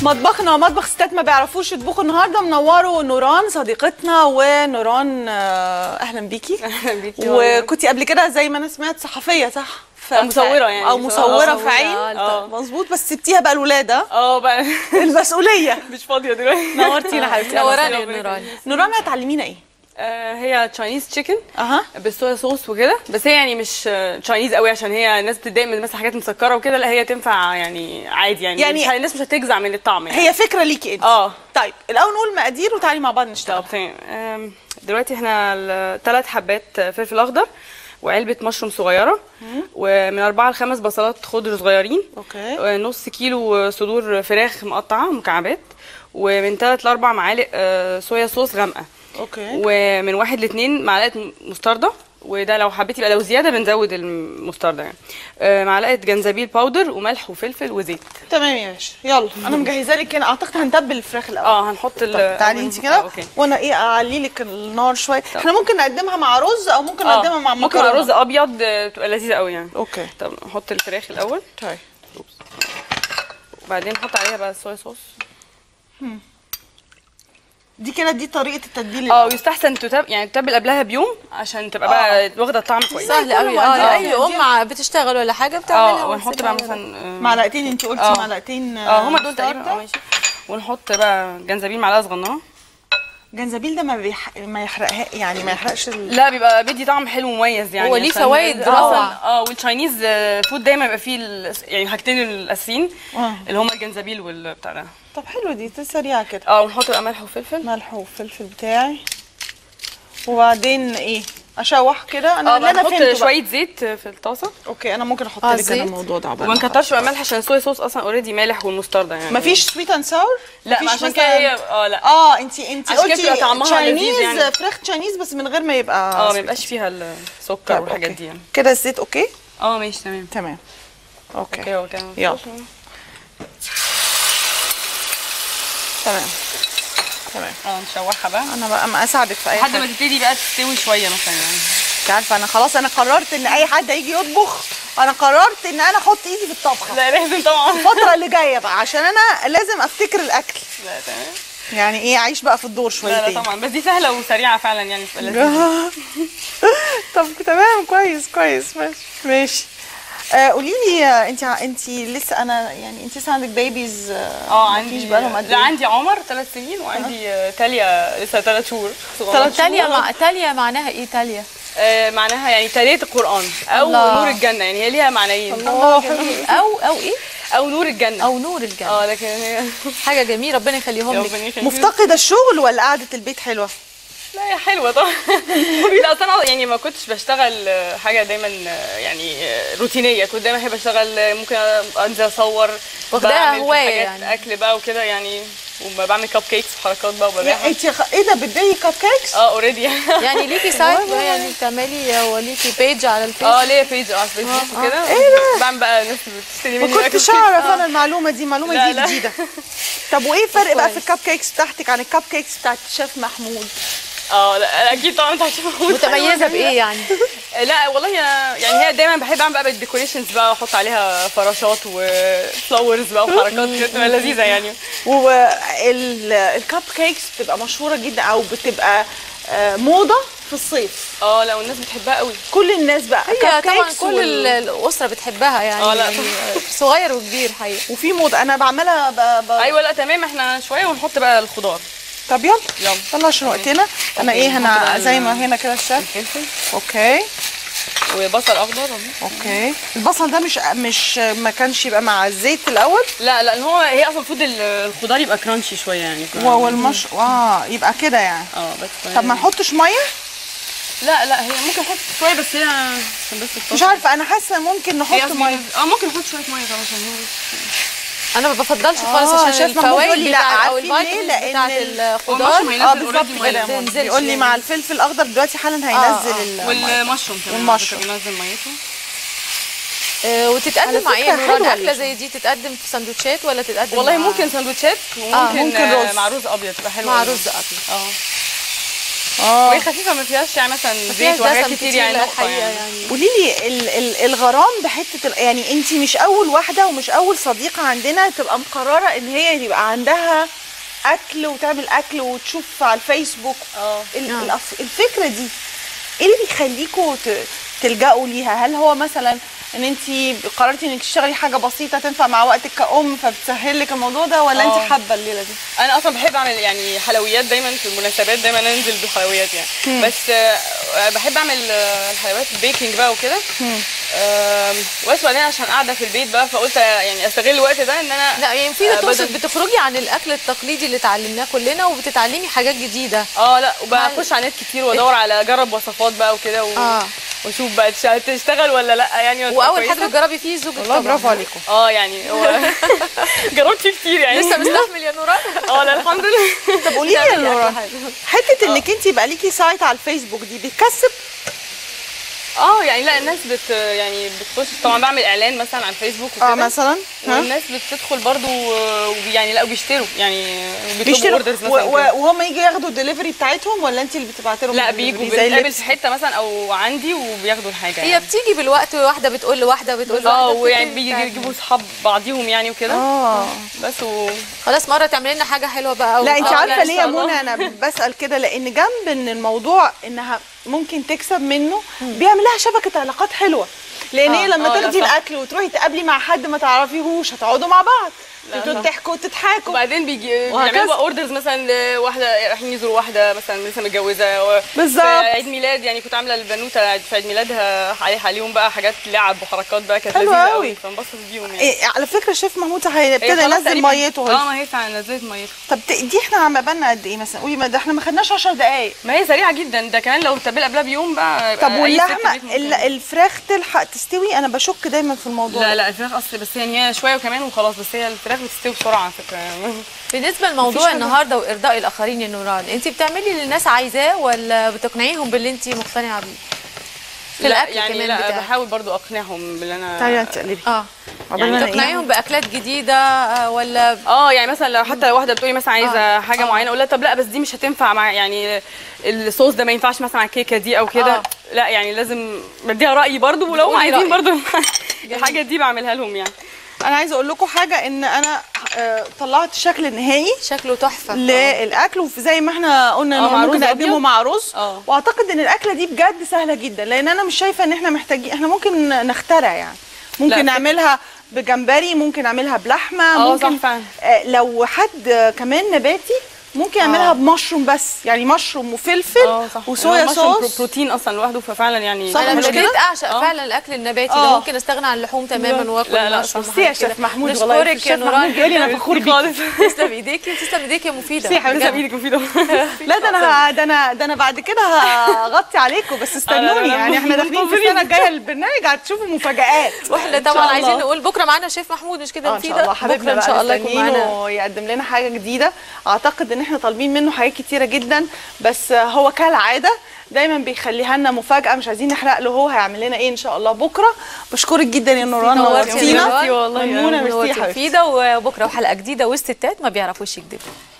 مطبخنا مطبخ ستات ما بيعرفوش يطبخوا النهارده منوروا نوران صديقتنا ونوران آه، اهلا بيكي أهلاً بيكي. وكنتي قبل كده زي ما انا سمعت صحفيه صح ف- أو مصورة يعني. او مصوره في مصورة، عين آه. مظبوط بس سبتيها بقى الولاده اه بقى المسؤوليه مش فاضيه دلوقتي نورتينا حبيبتي نوراني ربنا يا نوراني نوران هتعلمينا ايه آه، هي تشاينيز تشيكن اها بالصويا صوص وكده بس هي يعني مش تشاينيز قوي عشان هي الناس بتتضايق من مثلا حاجات مسكره وكده لا هي تنفع يعني عادي يعني, يعني- يعني مش الناس مش هتجزع من الطعم يعني هي فكره ليكي انت اه طيب الاول نقول مقادير وتعالي مع بعض نشتغل طب تمام آم، دلوقتي احنا ثلاث حبات فلفل اخضر وعلبه مشروم صغيره ومن اربعه لخمس بصلات خضر صغيرين اوكي نص كيلو صدور فراخ مقطعه مكعبات ومن ثلاث لاربع معالق آه، صويا صوص غامقه اوكي ومن واحد لاتنين معلقه مستردة وده لو حبيتي يبقى لو زياده بنزود المستردة يعني آه، معلقه جنزبيل باودر وملح وفلفل وزيت تمام يا باشا يلا انا مجهزه لك هنا اعتقد هنتبل الفراخ الاول اه هنحط ال طب تعالي انت آه، كده اوكي وانا ايه اعلي لك النار شويه احنا ممكن نقدمها مع رز او ممكن آه، نقدمها مع ممكن مع مكرونه رز ابيض آه، تبقى لذيذه قوي يعني اوكي طب نحط الفراخ الاول طيب وبعدين نحط عليها بقى الصويا صوص دي كده دي طريقه التتبيل اه ويستحسن تتب... يعني تتبل قبلها بيوم عشان تبقى بقى واخده الطعم كويس سهل قوي كله اه مقادير. اي ام بتشتغل ولا حاجه بتعملها اه ونحط بقى وتسيبها مثلا آه، معلقتين انت قلتي آه. معلقتين اه هما دول مستردة. تقريبا اه ماشي ونحط بقى جنزبيل معلقه صغننه جنزبيل ده ما بيح... ما يحرقها يعني ما يحرقش ال... لا بيبقى بيدي طعم حلو مميز يعني هو ليه عشان- فوايد اه روعة. اه والتشاينيز آه، فود دايما يبقى فيه ال- يعني الحاجتين الاساسيين آه. اللي هما الجنزبيل والبتاع ده طب حلو دي سريعه كده اه ونحط بقى ملح وفلفل ملح وفلفل بتاعي وبعدين ايه اشوح كده انا اه اللي بقى انا نحط فهمته بقى. شويه زيت في الطاسه اوكي انا ممكن احط آه، لك انا زيت. الموضوع ده عبال وما نكترش بقى ملح عشان الصويا صوص اصلا اوريدي مالح والمستردة يعني مفيش سويت اند ساور لا ما عشان كده هي اه لا اه انت انت عشان كده قلتي بيبقى طعمها لذيذ تشاينيز يعني. فراخ تشاينيز بس من غير ما يبقى اه ما sweet. يبقاش فيها السكر طب والحاجات أوكي. دي يعني كده الزيت اوكي اه ماشي تمام تمام اوكي اوكي هو كده يلا. تمام تمام اه نشوحها بقى انا بقى ما اساعدك في اي لحد حاجه ما تبتدي بقى تستوي شويه مثلا يعني انت عارفه انا خلاص انا قررت ان اي حد هيجي يطبخ انا قررت ان انا احط ايدي في الطبخه لا لازم طبعا الفتره اللي جايه بقى عشان انا لازم افتكر الاكل لا تمام يعني ايه اعيش بقى في الدور لا شويتين لا طبعا بس دي سهله وسريعه فعلا يعني بتبقى لذيذه طب تمام كويس كويس ماشي ماشي آه قولي لي انت انت لسه انا يعني انت لسه عندك بيبيز اه عندي بقالهم قد لا ايه؟ عندي عمر ثلاث سنين وعندي آه، تاليا لسه ثلاث شهور صغيرة. تلات تاليا مع تاليا معناها ايه تاليا آه، معناها يعني تالية القرآن أو الله. نور الجنة يعني هي ليها معنيين الله حلو او او ايه أو نور الجنة او نور الجنه اه لكن هي حاجه جميله ربنا يخليهم لك ربنا يخليك. مفتقده الشغل ولا قعده البيت حلوه لا هي حلوة طبعا لا أصل أنا يعني ما كنتش بشتغل آه، حاجة دايما آه، يعني آه، روتينية كنت دايما أحب أشتغل آه، ممكن أنزل أصور واخداها بعمل في هواية حاجات يعني. أكل بقى وكده يعني وبعمل كاب كيكس وحركات بقى وببيعها انت خ... ايه ده بتبيعي كاب كيكس اه اوريدي يعني ليكي سايت بقى يعني بتعملي هو ليكي بيج على الفيس اه ليا بيج اه على الفيسبوك وكده إيه ده؟ بعمل بقى ناس بتشتري مني ما بقى كنتش كاب اعرف انا المعلومه دي المعلومه لا، دي لا. جديده طب وايه الفرق بقى في كويس. الكاب كيكس بتاعتك عن الكاب كيكس بتاعت الشيف محمود اه لا اكيد طبعا انت عشان محمود متميزه بايه يعني يعني لا والله أنا- يعني هي دايما بحب اعمل بقى بالديكوريشنز بقى واحط عليها فراشات وفلاورز بقى وحركات كده بتبقى لذيذه يعني والكاب كيكس بتبقى مشهوره جدا او بتبقى آه، موضه في الصيف اه لا والناس بتحبها قوي كل الناس بقى هي كاب طبعا كيكس كل وال- ال- الاسره بتحبها يعني, آه، لا. يعني صغير وكبير حقيقي وفي موضه انا بعملها ب... ب... ايوه لا تمام احنا شويه ونحط بقى الخضار طب يلا يلا. يلا عشان وقتنا انا أوكي، ايه نحط هنا بقى زي ال- ما هنا كده الشيف الفلفل اوكي وبصل اخضر اوكي البصل ده مش مش ما كانش يبقى مع الزيت الاول لا لا ان هو هي اصلا المفروض ال- الخضار يبقى كرانشي شويه يعني ف- والمش اه يبقى كده يعني اه بس طب ما نحطش ميه لا لا هي ممكن نحط شويه بس هي عشان بس مش عارفه انا حاسه ممكن هي نحط قصدي- ميه اه ممكن نحط شويه ميه طبعا عشان هي انا ما بفضلش آه، خالص عشان شايف محمود يقول الفوائد لي لا، بتاع او عارفين ليه؟ الفيتامينز لأن بتاعت ال- الخضار المشروم اه هينزل بالظبط already كده مية. يا تنزلش ماما. بيقول لي يعني. مع الفلفل الاخضر دلوقتي حالا هينزل آه. ال- والمشروم كمان والمشروم. بينزل ميته آه، على وتتقدم مع ايه فكرة نوران حلوة اكله دي. زي دي تتقدم في سندوتشات ولا تتقدم والله مع- ممكن سندوتشات وممكن ممكن آه، رز. مع رز ابيض تبقى حلوه مع أوي. رز ابيض اه اه وهي خفيفه ما فيهاش يعني مثلا فيها زيت وحاجات دسم كتير يعني لا نقطة الحقيقه يعني. يعني قولي لي ال- ال- الغرام بحته ال- يعني انت مش اول واحده ومش اول صديقه عندنا تبقى مقرره ان هي يبقى عندها اكل وتعمل اكل وتشوف على الفيسبوك اه ال- آه. الأف- الفكره دي ايه اللي بيخليكوا ت- تلجأوا ليها هل هو مثلا ان انت قررتي انك تشتغلي حاجه بسيطه تنفع مع وقتك كأم فبتسهل لك الموضوع ده ولا آه. انت حابه الليله دي انا اصلا بحب اعمل يعني حلويات دايما في المناسبات دايما انزل بالحلويات يعني بس آه، بحب اعمل آه، الحلويات بيكنج بقى وكده آم، بس بعدين عشان قاعده في البيت بقى فقلت يعني استغل الوقت ده ان انا لا يعني مفيدة آه، تقصد بدل- بتخرجي عن الاكل التقليدي اللي اتعلمناه كلنا وبتتعلمي حاجات جديده اه لا وبخش على النت كتير وادور على اجرب وصفات بقى وكده و... آه. واشوف بقى تش- تشتغل ولا لا يعني ولا واول كويسة. حاجه تجربي فيه زوجك والله طبعا برافو عليكم اه يعني هو جربت فيه كتير يعني لسه مستحمل يا نوران اه لا الحمد لله طب قولي لي يا نورا حته انك انت يبقى ليكي سايت على الفيسبوك دي بتكسب اه يعني لا الناس بت يعني بتخش طبعا بعمل اعلان مثلا على الفيسبوك وكده اه مثلا ها؟ والناس بتدخل برضو آه، ويعني لا وبيشتروا يعني بيطلبوا بيشتروا اوردرز و- مثلا و- كده. وهم يجوا ياخدوا الدليفري بتاعتهم ولا انت اللي بتبعتي لهم لا ال بيجوا delivery زي بنتقابل اللبس؟ في حته مثلا او عندي وبياخدوا الحاجه هي يعني. بتيجي بالوقت واحده بتقول لواحده بتقول اه لواحده ويعني بتبتدي بيجي- تعمل. بيجيبوا اصحاب بعضيهم يعني وكده اه بس و... خلاص مره تعملي لنا حاجه حلوه بقى لا انت آه، عارفه لا، إن ليه شاء يا الله. منى انا بسال كده لان جنب ان الموضوع انها ممكن تكسب منه بيعمل لها شبكه علاقات حلوه لان آه، هي لما آه، لا تاخدي صح. الاكل وتروحي تقابلي مع حد ما تعرفيهوش هتقعدوا مع بعض لا، تبتدوا صح. تحكوا وتضحكوا وبعدين بيجي وهكذا. بيعملوا بقى اوردرز مثلا لواحده رايحين يزوروا واحده مثلا لسه متجوزه و- بالظبط. في عيد ميلاد يعني كنت عامله البنوته في عيد ميلادها عليها عليهم بقى حاجات لعب وحركات بقى كانت حلو لذيذه قوي. قوي فانبسطت بيهم يعني إيه على فكره شيف محمود هي هيبتدي خلاص ينزل تقريباً- ميته اه اهي ما هي فعلا نزلت ميته طب ت- دي احنا عم بالنا قد ايه مثلا قولي ما ده احنا ما خدناش 10 دقائق ما هي سريعه جدا ده كمان لو التتبيله قبلها بيوم بقى يبقى طب أي ست واللحمه بيت ممكن. ال- الفراخ تلحق تستوي انا بشك دايما في الموضوع لا ده. لا الفراخ اصل بس يعني هي شويه وكمان وخلاص بس هي الفراخ بتستوي بسرعه على فكره يعني بالنسبه لموضوع النهارده وارضاء الاخرين يا نوران انت بتعملي اللي الناس عايزاه ولا بتقنعيهم باللي انت مقتنعه بيه في لا الاكل يعني كمان لا بتاعك بحاول برضو اقنعهم باللي انا تعالي تقلبي اه عقبال يعني ما أنا إيه؟ تقنعيهم باكلات جديده آه، ولا اه يعني مثلا لو حتى لو واحده بتقولي مثلا عايزه آه، حاجه آه. معينه اقول لها طب لا بس دي مش هتنفع مع يعني الصوص ده ما ينفعش مثلا على الكيكه دي او كده آه. لا يعني لازم بديها رايي برضو ولو هم بتقولي عايزين رأيك. برضو الحاجه دي بعملها لهم يعني انا عايزه اقول لكم حاجه ان انا آه، طلعت الشكل النهائي شكله تحفه للاكل وزي ما احنا قلنا آه، انه مع ممكن رز نقدمه أبيض؟ مع رز آه. واعتقد ان الاكله دي بجد سهله جدا لان انا مش شايفه ان احنا محتاجين احنا ممكن نخترع يعني ممكن لا، نعملها بجمبري ممكن نعملها بلحمه آه، ممكن صح فعلا. آه، لو حد آه، كمان نباتي ممكن يعملها بمشروم بس يعني مشروم وفلفل اه صح وصويا هو مشروم برو- صوص بروتين اصلا لوحده ففعلا يعني صح، انا مش مش كده؟ اعشق آه. فعلا الاكل النباتي آه. ده ممكن استغنى عن اللحوم تماما واكل لا، لا، مشروم صح. ميرسي يا وحاجات كده. شيف محمود والله نشكرك يا الشيف نوران محمود بيقول لي انا جداً. فخور بيكي خالص تسلم ايديكي وتسلم ايديكي يا مفيده ميرسي يا حبيبتي. لسه بايدك مفيده لا ده انا ده انا ده انا بعد كده هغطي عليكم بس لا، استنوني لا، يعني احنا داخلين في منتظرين. السنه الجايه البرنامج هتشوفوا مفاجآت واحنا إن شاء طبعا الله. عايزين نقول بكره معانا شيف محمود مش كده اه ان شاء مفيده الله حبيبنا بكره ان شاء الله يكون معانا مستنيينه يقدم لنا حاجه جديده اعتقد ان احنا طالبين منه حاجات كتيره جدا بس هو كالعاده دايما بيخليها لنا مفاجاه مش عايزين نحرق له هو هيعمل لنا ايه ان شاء الله بكره بشكرك جدا يا نوران نورتي يا نورتينا نوران. ميرسي والله. ميمونه ميرسي يا نورتي حبيبتي مفيده وبكره وحلقه جديده والستات ما بيعرفوش يكذبوا